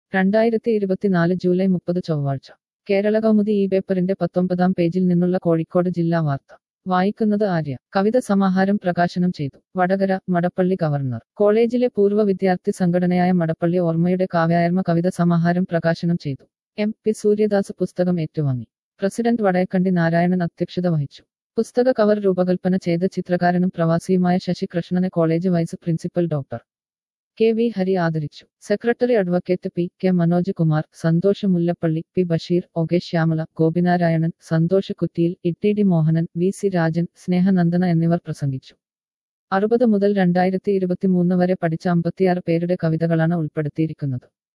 രണ്ടായിരത്തി ഇരുപത്തിനാല് ജൂലൈ മുപ്പത് ചൊവ്വാഴ്ച കേരള കൗമുദി ഈ പേപ്പറിന്റെ പത്തൊമ്പതാം പേജിൽ നിന്നുള്ള കോഴിക്കോട് ജില്ലാ വാർത്ത വായിക്കുന്നത് ആര്യ കവിത സമാഹാരം പ്രകാശനം ചെയ്തു വടകര മടപ്പള്ളി ഗവർണർ കോളേജിലെ പൂർവ്വ വിദ്യാർത്ഥി സംഘടനയായ മടപ്പള്ളി ഓർമ്മയുടെ കാവ്യായർമ കവിത സമാഹാരം പ്രകാശനം ചെയ്തു എം പി സൂര്യദാസ് പുസ്തകം ഏറ്റുവാങ്ങി പ്രസിഡന്റ് വടയക്കണ്ടി നാരായണൻ അധ്യക്ഷത വഹിച്ചു പുസ്തക കവർ രൂപകൽപ്പന ചെയ്ത ചിത്രകാരനും പ്രവാസിയുമായ ശശി കൃഷ്ണനെ college vice principal doctor K V Hari ആദരിച്ചു secretary advocate P K Manoj Kumar Santhosh Mullappally P Basheer O K Shyamala Gopinarayanan Santhosh Kuttiyil T D Mohanan V C Rajan Snehanandana എന്നിവർ പ്രസംഗിച്ചു അറുപത് മുതൽ രണ്ടായിരത്തി ഇരുപത്തിമൂന്ന് വരെ പഠിച്ച അമ്പത്തിയാറ് പേരുടെ കവിതകളാണ് ഉൾപ്പെടുത്തിയിരിക്കുന്നത്